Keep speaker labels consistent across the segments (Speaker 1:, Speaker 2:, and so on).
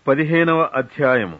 Speaker 1: పదిహేనవ అధ్యాయము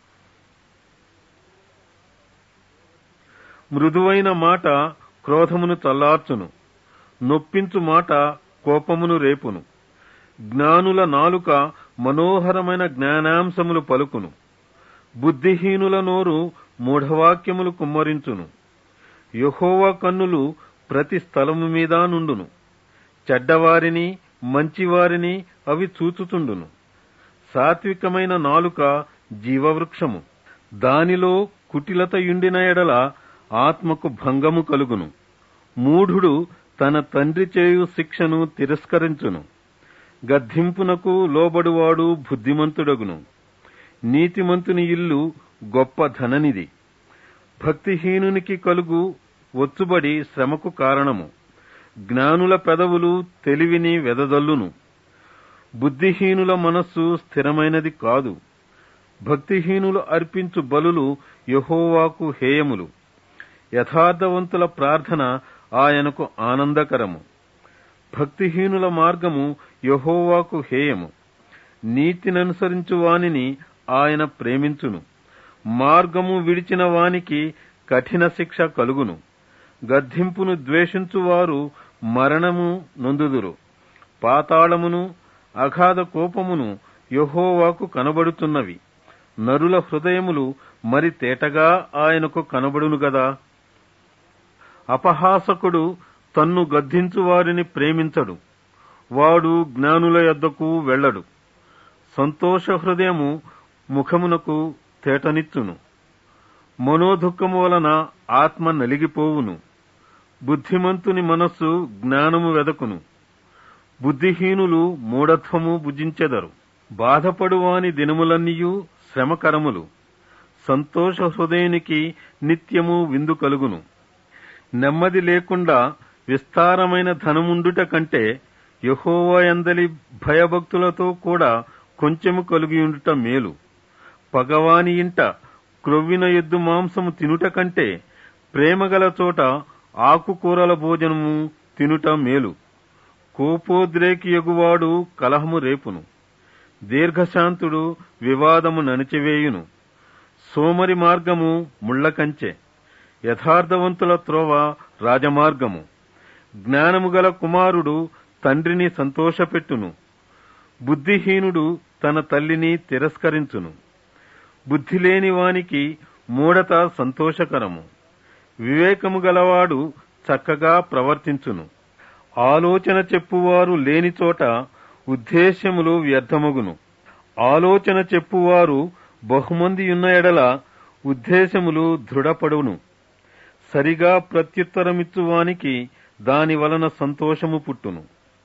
Speaker 1: మృదువైన మాట క్రోధమును చల్లార్చును నొప్పించు మాట కోపమును రేపును జ్ఞానుల నాలుక మనోహరమైన జ్ఞానాంశములు పలుకును బుద్ధిహీనుల నోరు మూఢవాక్యములు కుమ్మరించును యహోవా కన్నులు ప్రతి స్థలము మీద నుండును చెడ్డవారిని మంచివారిని అవి చూచుచుండును సాత్వికమైన నాలుక జీవవృక్షము దానిలో కుటిలత యుండిన ఎడల ఆత్మకు భంగము కలుగును మూఢుడు తన తండ్రి చేయు శిక్షను తిరస్కరించును గద్దింపునకు లోబడువాడు బుద్ధిమంతుడగును నీతిమంతుని ఇల్లు గొప్ప ధననిది భక్తిహీనునికి కలుగు ఒత్తుబడి శ్రమకు కారణము జ్ఞానుల పెదవులు తెలివిని వెదజల్లును బుద్ధిహీనుల మనస్సు స్థిరమైనది కాదు భక్తిహీనులు అర్పించు బలులు యహోవాకు హేయములు యథార్థవంతుల ప్రార్థన ఆయనకు ఆనందకరము భక్తిహీనుల మార్గము యహోవాకు హేయము నీతిననుసరించు వానిని ఆయన ప్రేమించును మార్గము విడిచిన వానికి కఠిన శిక్ష కలుగును గద్దింపును ద్వేషించువారు మరణము నొందుదురు పాతాళమును అగాధ కోపమును యహోవాకు కనబడుతున్నవి నరుల హృదయములు మరి తేటగా ఆయనకు కనబడును గదా అపహాసకుడు తన్ను గద్దించు వారిని ప్రేమించడు వాడు జ్ఞానుల యొద్దకు వెళ్ళడు సంతోష హృదయము ముఖమునకు తేటనిచ్చును మనోదుఃఖము వలన ఆత్మ నలిగిపోవును బుద్ధిమంతుని మనస్సు జ్ఞానము వెదకును బుద్ధిహీనులు మూఢత్వము భుజించెదరు బాధపడువాని దినములన్నీయు శ్రమకరములు సంతోష హృదయునికి నిత్యము విందు కలుగును నెమ్మది లేకుండా విస్తారమైన ధనముండుట కంటే యహోవయందలి భయభక్తులతో కూడా కొంచెము కలిగియుండుట మేలు పగవాని ఇంట క్రొవ్విన ఎద్దు మాంసము తినుట కంటే ప్రేమగల చోట ఆకుకూరల భోజనము తినుట మేలు కోపోద్రేకి ఎగువాడు కలహము రేపును దీర్ఘశాంతుడు వివాదము నణిచివేయును సోమరి మార్గము ముళ్లకంచె యథార్థవంతుల త్రోవ రాజమార్గము జ్ఞానము గల కుమారుడు తండ్రిని సంతోషపెట్టును బుద్ధిహీనుడు తన తల్లిని తిరస్కరించును బుద్ధి లేని వానికి మూఢత సంతోషకరము వివేకము గలవాడు చక్కగా ప్రవర్తించును ఆలోచన చెప్పువారు లేని చోట ఉద్దేశ్యములు వ్యర్థమగును ఆలోచన చెప్పువారు బహుమంది ఉన్న ఎడల ఉద్దేశములు దృఢపడును సరిగా ప్రత్యుత్తరమిచ్చువానికి దాని వలన సంతోషము పుట్టును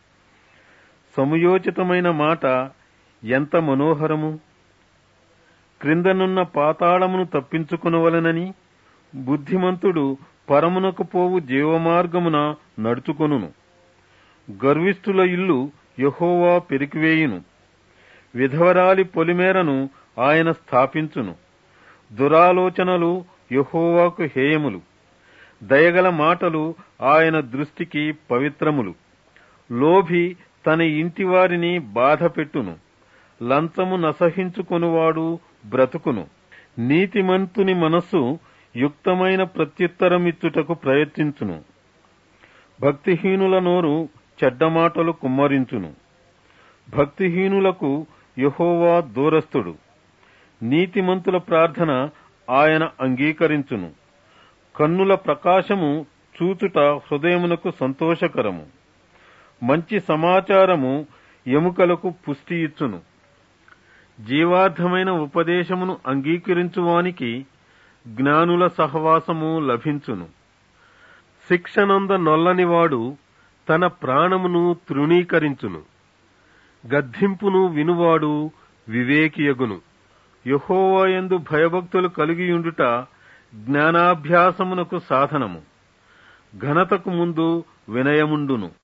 Speaker 1: సమయోచితమైన మాట ఎంత మనోహరము క్రిందనున్న పాతాళమును తప్పించుకునవలనని బుద్ధిమంతుడు పరమునకు పోవు జీవమార్గమున నడుచుకొనును గర్విష్ఠుల ఇల్లు యహోవా పెరికివేయును విధవరాలి పొలిమేరను ఆయన స్థాపించును దురాలోచనలు యహోవాకు హేయములు దయగల మాటలు ఆయన దృష్టికి పవిత్రములు లోభి తన ఇంటివారిని బాధపెట్టును లంచము నసహించుకొనువాడు బ్రతుకును నీతిమంతుని మనస్సు యుక్తమైన ప్రత్యుత్తరమిచ్చుటకు ప్రయత్నించును భక్తిహీనుల నోరు చెడ్డమాటలు కుమ్మరించును భక్తిహీనులకు యహోవా దూరస్థుడు నీతిమంతుల ప్రార్థన ఆయన అంగీకరించును కన్నుల ప్రకాశము చూచుట హృదయమునకు సంతోషకరము మంచి సమాచారము ఎముకలకు పుష్టి ఇచ్చును జీవార్థమైన ఉపదేశమును అంగీకరించువానికి జ్ఞానుల సహవాసము లభించును శిక్షనంద నొల్లనివాడు తన ప్రాణమును తృణీకరించును గద్దింపును వినువాడు వివేకియగును యహోవాయందు భయభక్తులు కలిగియుండుట జ్ఞానాభ్యాసమునకు సాధనము ఘనతకు ముందు వినయముండును